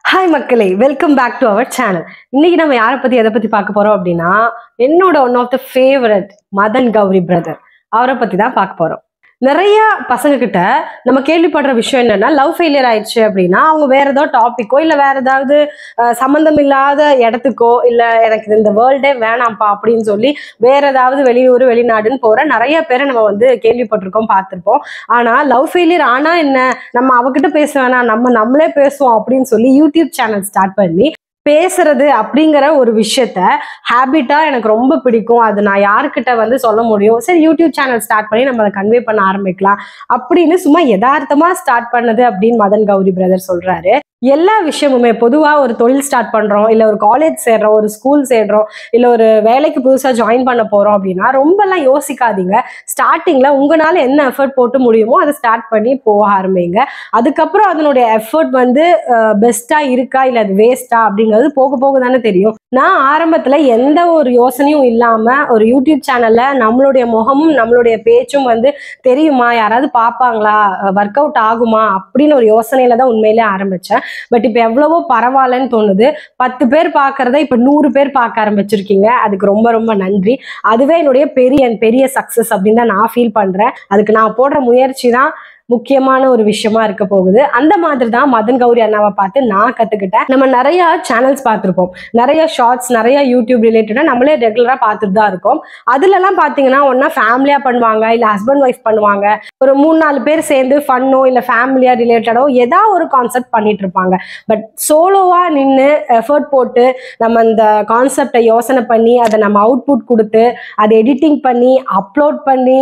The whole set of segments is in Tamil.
ஹாய் மக்களே welcome back to our channel இன்னைக்கு நம்ம யாரை பத்தி எதை பத்தி பார்க்க போறோம் அப்படின்னா என்னோட one of the favourite Madan Gowri brother அவரை பத்தி தான் பார்க்க போறோம் நிறைய பசங்க கிட்ட நம்ம கேள்விப்படுற விஷயம் என்னன்னா லவ் ஃபெயிலியர் ஆயிடுச்சு அப்படின்னா அவங்க வேற ஏதோ டாபிக்கோ இல்ல வேற ஏதாவது அஹ், சம்மந்தம் இல்லாத இடத்துக்கோ இல்ல எனக்கு இது இந்த வேர்ல்டே வேணாம்ப்பா அப்படின்னு சொல்லி வேற ஏதாவது வெளியூர் வெளிநாடுன்னு போற நிறைய பேரை நம்ம வந்து கேள்விப்பட்டிருக்கோம் பார்த்திருப்போம் ஆனா லவ் ஃபெயிலியர் ஆனா என்ன நம்ம அவகிட்ட பேச வேணாம் நம்ம நம்மளே பேசுவோம் அப்படின்னு சொல்லி யூடியூப் சேனல் ஸ்டார்ட் பண்ணி பேசுறது அப்படிங்கிற ஒரு விஷயத்த ஹேபிட்டா எனக்கு ரொம்ப பிடிக்கும் அது நான் யாருக்கிட்ட வந்து சொல்ல முடியும் சரி யூடியூப் சேனல் ஸ்டார்ட் பண்ணி நம்ம அதை கன்வே பண்ண ஆரம்பிக்கலாம் அப்படின்னு சும்மா யதார்த்தமா ஸ்டார்ட் பண்ணது அப்படின்னு மதன் கௌரி பிரதர் சொல்றாரு எல்லா விஷயமுமே பொதுவா ஒரு தொழில் ஸ்டார்ட் பண்றோம் இல்ல ஒரு காலேஜ் சேர்றோம் ஒரு ஸ்கூல் சேர்றோம் இல்ல ஒரு வேலைக்கு புதுசா ஜாயின் பண்ண போறோம் அப்படின்னா ரொம்பலாம் யோசிக்காதீங்க ஸ்டார்டிங்ல உங்களால என்ன எஃபர்ட் போட்டு முடியுமோ அதை ஸ்டார்ட் பண்ணி போக ஆரம்பிங்க அதுக்கப்புறம் அதனுடைய எஃபர்ட் வந்து பெஸ்டா இருக்கா இல்ல அது வேஸ்டா அப்படிங்கிறது போக போக தானே தெரியும் நான் ஆரம்பத்துல எந்த ஒரு யோசனையும் இல்லாம ஒரு யூடியூப் சேனல்ல நம்மளுடைய முகமும் நம்மளுடைய பேச்சும் வந்து தெரியுமா யாராவது பார்ப்பாங்களா ஒர்க் அவுட் ஆகுமா அப்படின்னு ஒரு யோசனையில தான் உண்மையிலே ஆரம்பிச்சேன் பட் இப்போ எவ்வளவோ பரவாயில்லன்னு தோணுது பத்து பேர் பார்க்கறத இப்போ நூறு பேர் பார்க்க ஆரம்பிச்சிருக்கீங்க அதுக்கு ரொம்ப ரொம்ப நன்றி அதுவே என்னுடைய பெரிய பெரிய சக்சஸ் அப்படின்னு தான் நான் ஃபீல் பண்றேன் அதுக்கு நான் போடுற முயற்சி தான் முக்கியமான ஒரு விஷயமா இருக்க போகுது அந்த மாதிரி தான் மதன் கௌரி அண்ணாவை பார்த்து நான் கத்துக்கிட்டேன் நம்ம நிறைய சேனல்ஸ் பார்த்துருப்போம் நிறைய ஷார்ட்ஸ் நிறைய யூடியூப் ரிலேட்டடா நம்மளே ரெகுலரா பார்த்துட்டு தான் இருக்கோம் அதுலலாம் பார்த்தீங்கன்னா ஒன்னா ஃபேமிலியா பண்ணுவாங்க இல்ல ஹஸ்பண்ட் ஒய்ஃப் பண்ணுவாங்க ஒரு மூணு நாலு பேர் சேர்ந்து ஃபன்னோ இல்ல ஃபேமிலியா ரிலேட்டடோ ஏதாவது ஒரு கான்செப்ட் பண்ணிட்டு இருப்பாங்க பட் சோலோவா நின்று எஃபர்ட் போட்டு நம்ம இந்த கான்செப்டை யோசனை பண்ணி அதை நம்ம அவுட்புட் கொடுத்து அதை எடிட்டிங் பண்ணி அப்லோட் பண்ணி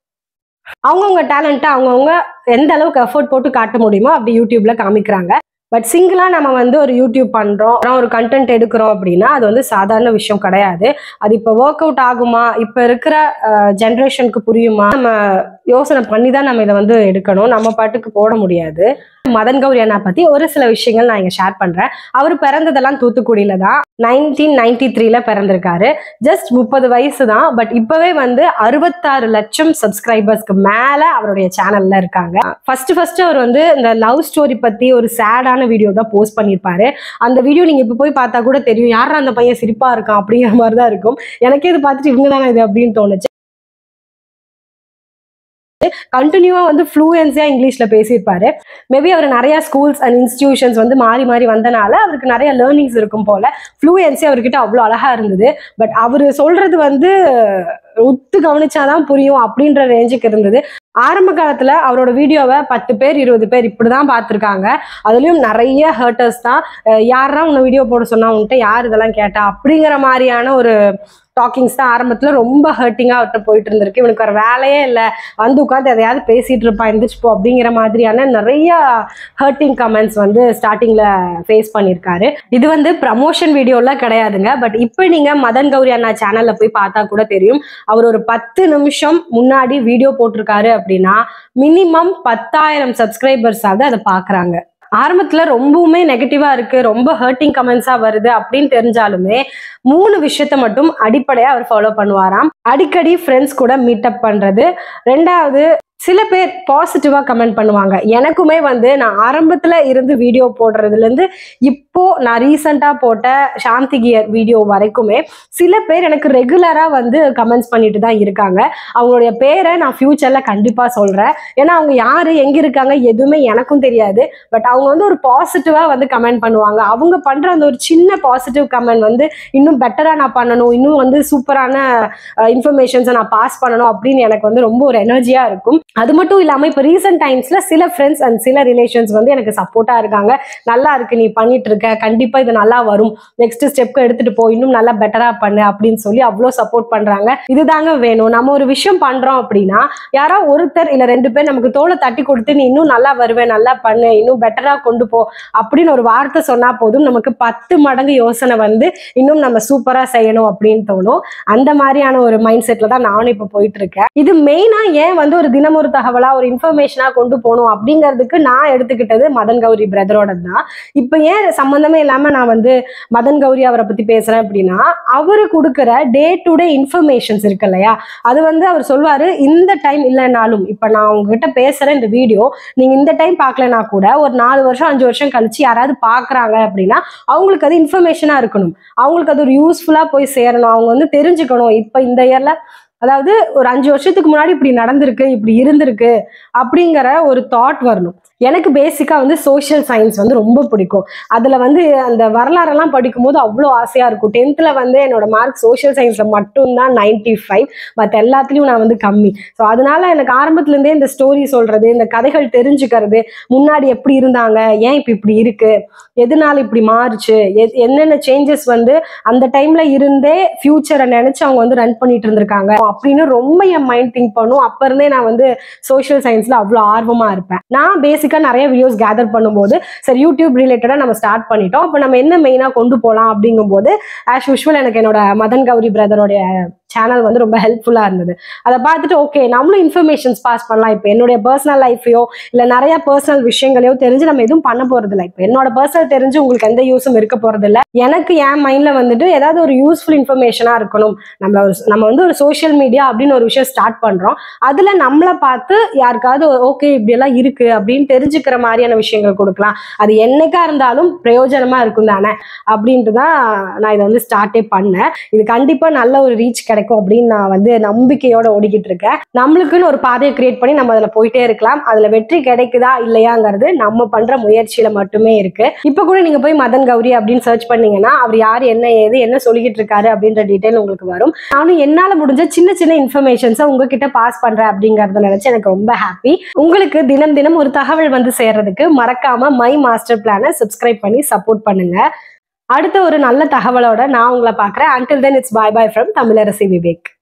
அவங்கவுங்க டேலண்ட்டை அவங்கவுங்க எந்த அளவுக்கு எஃபோர்ட் போட்டு காட்ட முடியுமோ அப்படி யூடியூப்ல காமிக்கிறாங்க பட் சிங்கிளா நம்ம வந்து ஒரு யூடியூப் பண்றோம் அப்புறம் ஒரு கண்டென்ட் எடுக்கிறோம் அப்படின்னா அது வந்து சாதாரண விஷயம் கிடையாது அது இப்போ ஒர்க் அவுட் ஆகுமா இப்போ இருக்கிற ஜென்ரேஷனுக்கு புரியுமா நம்ம யோசனை பண்ணி தான் நம்ம இதை வந்து எடுக்கணும் நம்ம பாட்டுக்கு போட முடியாது மதன் கௌரி அண்ணா பத்தி ஒரு சில விஷயங்கள் நான் இங்க ஷேர் பண்றேன் அவர் பிறந்ததெல்லாம் தூத்துக்குடியில தான் நைன்டீன் நைன்டி த்ரீல பிறந்திருக்காரு ஜஸ்ட் முப்பது வயசு தான் பட் இப்பவே வந்து அறுபத்தாறு லட்சம் சப்ஸ்கிரைபர்ஸ்க்கு மேல அவருடைய சேனல்ல இருக்காங்க ஃபர்ஸ்ட் ஃபர்ஸ்ட் அவர் வந்து இந்த லவ் ஸ்டோரி பத்தி ஒரு சேடான வீடியோ தான் போஸ்ட் பண்ணியிருப்பாரு அந்த வீடியோ நீங்க இப்ப போய் பார்த்தா கூட தெரியும் யாரா அந்த பையன் சிரிப்பா இருக்கான் அப்படிங்கிற மாதிரி தான் இருக்கும் எனக்கே இது பார்த்துட்டு இவங்க தானே இது அப்படின்னு தோணுச்சு கண்டினியூவா வந்து ஃப்ளூயன்ஸியா இங்கிலீஷ்ல பேசியிருப்பாரு மேபி அவர் நிறைய ஸ்கூல்ஸ் அண்ட் இன்ஸ்டிடியூஷன்ஸ் வந்து மாறி மாறி வந்தனால அவருக்கு நிறைய லேர்னிங்ஸ் இருக்கும் போல ஃப்ளூயன்சி அவர்கிட்ட அவ்வளோ அழகா இருந்தது பட் அவர் சொல்றது வந்து உத்து கவனிச்சாதான் புரியும் அப்படின்ற ரேஞ்சுக்கு இருந்தது ஆரம்ப காலத்துல அவரோட வீடியோவை பத்து பேர் இருபது பேர் இப்படிதான் பார்த்துருக்காங்க அதுலயும் நிறைய ஹர்ட்டர்ஸ் தான் அஹ் யாரா உன்னை வீடியோ போட சொன்னா உன்கிட்ட யார் இதெல்லாம் கேட்டா அப்படிங்கிற மாதிரியான ஒரு டாக்கிங்ஸ் தான் ஆரம்பத்துல ரொம்ப ஹர்ட்டிங்கா அவர்கிட்ட போயிட்டு இருந்திருக்கு இவனுக்கு ஒரு வேலையே இல்லை வந்து உட்காந்து எதையாவது பேசிட்டு இருப்பான் எந்திரிச்சு போ அப்படிங்கிற மாதிரியான நிறைய ஹர்ட்டிங் கமெண்ட்ஸ் வந்து ஸ்டார்டிங்ல ஃபேஸ் பண்ணியிருக்காரு இது வந்து ப்ரமோஷன் வீடியோலாம் கிடையாதுங்க பட் இப்போ நீங்க மதன் கௌரி அண்ணா சேனல்ல போய் பார்த்தா கூட தெரியும் அவர் ஒரு பத்து நிமிஷம் முன்னாடி வீடியோ போட்டிருக்காரு அப்படின்னா மினிமம் பத்தாயிரம் சப்ஸ்கிரைபர்ஸாவது அதை பார்க்கறாங்க ஆரம்பத்துல ரொம்பவுமே நெகட்டிவா இருக்கு ரொம்ப ஹர்ட்டிங் கமெண்ட்ஸா வருது அப்படின்னு தெரிஞ்சாலுமே மூணு விஷயத்த மட்டும் அடிப்படையா அவர் ஃபாலோ பண்ணுவாராம் அடிக்கடி ஃப்ரெண்ட்ஸ் கூட மீட்டப் பண்றது ரெண்டாவது சில பேர் பாசிட்டிவா கமெண்ட் பண்ணுவாங்க எனக்குமே வந்து நான் ஆரம்பத்துல இருந்து வீடியோ போடுறதுல இருந்து இப்போ நான் ரீசெண்டா போட்ட சாந்தி கியர் வீடியோ வரைக்குமே சில பேர் எனக்கு ரெகுலரா வந்து கமெண்ட்ஸ் பண்ணிட்டு தான் இருக்காங்க அவங்களுடைய பேரை நான் ஃபியூச்சர்ல கண்டிப்பா சொல்றேன் ஏன்னா அவங்க யாரு எங்க இருக்காங்க எதுவுமே எனக்கும் தெரியாது பட் அவங்க வந்து ஒரு பாசிட்டிவா வந்து கமெண்ட் பண்ணுவாங்க அவங்க பண்ற அந்த ஒரு சின்ன பாசிட்டிவ் கமெண்ட் வந்து இன்னும் பெட்டரா நான் பண்ணணும் இன்னும் வந்து சூப்பரான இன்ஃபர்மேஷன்ஸை நான் பாஸ் பண்ணணும் அப்படின்னு எனக்கு வந்து ரொம்ப ஒரு எனர்ஜியா இருக்கும் அது மட்டும் இல்லாம இப்போ ரீசெண்ட் டைம்ஸ்ல சில ஃப்ரெண்ட்ஸ் அண்ட் சில ரிலேஷன்ஸ் வந்து எனக்கு சப்போர்ட்டா இருக்காங்க நல்லா இருக்கு நீ பண்ணிட்டு இருக்க கண்டிப்பா இது நல்லா வரும் நெக்ஸ்ட் ஸ்டெப்க்கு எடுத்துட்டு போ இன்னும் நல்லா பெட்டரா பண்ணு அப்படின்னு சொல்லி அவ்வளோ சப்போர்ட் பண்றாங்க இதுதாங்க வேணும் நம்ம ஒரு விஷயம் பண்றோம் அப்படின்னா யாரோ ஒருத்தர் இல்ல ரெண்டு பேர் நமக்கு தோலை தட்டி கொடுத்து நீ இன்னும் நல்லா வருவேன் நல்லா பண்ணு இன்னும் பெட்டரா கொண்டு போ அப்படின்னு ஒரு வார்த்தை சொன்னா போதும் நமக்கு பத்து மடங்கு யோசனை வந்து இன்னும் நம்ம சூப்பரா செய்யணும் அப்படின்னு தோணும் அந்த மாதிரியான ஒரு மைண்ட் செட்ல தான் நானும் இப்போ போயிட்டு இருக்கேன் இது மெயினா ஏன் வந்து ஒரு தினம் ஒரு தகவலா ஒரு இன்ஃபர்மேஷனா கொண்டு போகணும் அப்படிங்கிறதுக்கு நான் எடுத்துக்கிட்டது மதன் கௌரி பிரதரோட தான் இப்போ ஏன் சம்மந்தமே இல்லாம நான் வந்து மதன் கௌரி அவரை பத்தி பேசுறேன் அப்படின்னா அவரு கொடுக்குற டே டு டே இன்ஃபர்மேஷன்ஸ் இருக்கு இல்லையா அது வந்து அவர் சொல்வாரு இந்த டைம் இல்லைனாலும் இப்போ நான் உங்ககிட்ட பேசுற இந்த வீடியோ நீங்க இந்த டைம் பார்க்கலனா கூட ஒரு நாலு வருஷம் அஞ்சு வருஷம் கழிச்சு யாராவது பார்க்கறாங்க அப்படின்னா அவங்களுக்கு அது இன்ஃபர்மேஷனா இருக்கணும் அவங்களுக்கு அது ஒரு யூஸ்ஃபுல்லா போய் சேரணும் அவங்க வந்து தெரிஞ்சுக்கணும் இப்போ இந்த இயர்ல அதாவது ஒரு அஞ்சு வருஷத்துக்கு முன்னாடி இப்படி நடந்திருக்கு இப்படி இருந்திருக்கு அப்படிங்கிற ஒரு தாட் வரணும் எனக்கு பேசிக்கா வந்து சோஷியல் சயின்ஸ் வந்து ரொம்ப பிடிக்கும் அதுல வந்து அந்த வரலாறெல்லாம் படிக்கும்போது அவ்வளோ ஆசையா இருக்கும் டென்த்ல வந்து என்னோட மார்க் சோஷியல் சயின்ஸ்ல மட்டும்தான் நைன்டி ஃபைவ் மற்ற எல்லாத்துலயும் நான் வந்து கம்மி ஸோ அதனால எனக்கு ஆரம்பத்துல இருந்தே இந்த ஸ்டோரி சொல்றது இந்த கதைகள் தெரிஞ்சுக்கிறது முன்னாடி எப்படி இருந்தாங்க ஏன் இப்போ இப்படி இருக்கு எதனால இப்படி மாறுச்சு எ- என்னென்ன சேஞ்சஸ் வந்து அந்த டைம்ல இருந்தே ஃபியூச்சரை நினைச்சு அவங்க வந்து ரன் பண்ணிட்டு இருந்திருக்காங்க அப்படின்னு ரொம்ப என் மைண்ட் திங்க் பண்ணும் அப்ப இருந்தே நான் வந்து சோஷியல் சயின்ஸ்ல அவ்வளோ ஆர்வமா இருப்பேன் நான் பேசிக்கா நிறைய வீடியோஸ் கேதர் பண்ணும்போது சரி யூடியூப் ரிலேட்டடா நம்ம ஸ்டார்ட் பண்ணிட்டோம் அப்போ நம்ம என்ன மெயினா கொண்டு போகலாம் அப்படிங்கும்போது ஆஸ் யூஷுவல் எனக்கு என்னோட மதன் கௌரி பிரதரோடைய சேனல் வந்து ரொம்ப ஹெல்ப்ஃபுல்லா இருந்தது அதை பார்த்துட்டு ஓகே நம்மளும் இன்ஃபர்மேஷன்ஸ் பாஸ் பண்ணலாம் இப்போ என்னுடைய பர்சனல் லைஃபையோ இல்லை நிறைய பர்சனல் விஷயங்களையோ தெரிஞ்சு நம்ம எதுவும் பண்ண போறது இல்லை இப்போ என்னோட பர்சனல் தெரிஞ்சு உங்களுக்கு எந்த யூஸும் இருக்க போறது இல்லை எனக்கு என் மைண்ட்ல வந்துட்டு ஏதாவது ஒரு யூஸ்ஃபுல் இன்ஃபர்மேஷனா இருக்கணும் நம்ம ஒரு நம்ம வந்து ஒரு சோஷியல் மீடியா அப்படின்னு ஒரு விஷயம் ஸ்டார்ட் பண்றோம் அதுல நம்மளை பார்த்து யாருக்காவது ஓகே இப்படி எல்லாம் இருக்கு அப்படின்னு தெரிஞ்சுக்கிற மாதிரியான விஷயங்கள் கொடுக்கலாம் அது என்னைக்கா இருந்தாலும் பிரயோஜனமா இருக்கும் தானே அப்படின்ட்டு தான் நான் இதை வந்து ஸ்டார்ட்டே பண்ணேன் இது கண்டிப்பா நல்ல ஒரு ரீச் கிடைக்கும் அப்படின்னு நான் வந்து நம்பிக்கையோட ஓடிக்கிட்டு இருக்கேன் நம்மளுக்குன்னு ஒரு பாதையை கிரியேட் பண்ணி நம்ம அதுல போயிட்டே இருக்கலாம் அதுல வெற்றி கிடைக்குதா இல்லையாங்கிறது நம்ம பண்ற முயற்சியில மட்டுமே இருக்கு இப்ப கூட நீங்க போய் மதன் கௌரி அப்படின்னு சர்ச் பண்ணீங்கன்னா அவர் யார் என்ன ஏது என்ன சொல்லிக்கிட்டு இருக்காரு அப்படின்ற டீடைல் உங்களுக்கு வரும் நானும் என்னால முடிஞ்ச சின்ன சின்ன இன்ஃபர்மேஷன்ஸை உங்ககிட்ட பாஸ் பண்றேன் அப்படிங்கறத நினைச்சு எனக்கு ரொம்ப ஹாப்பி உங்களுக்கு தினம் தினம் ஒரு தகவல் வந்து சேர்றதுக்கு மறக்காம மை மாஸ்டர் பிளானை சப்ஸ்கிரைப் பண்ணி சப்போர்ட் பண்ணுங்க அடுத்த ஒரு நல்ல தகவலோட நான் உங்களை பார்க்குறேன் until then it's bye bye from Tamilarasi Vivek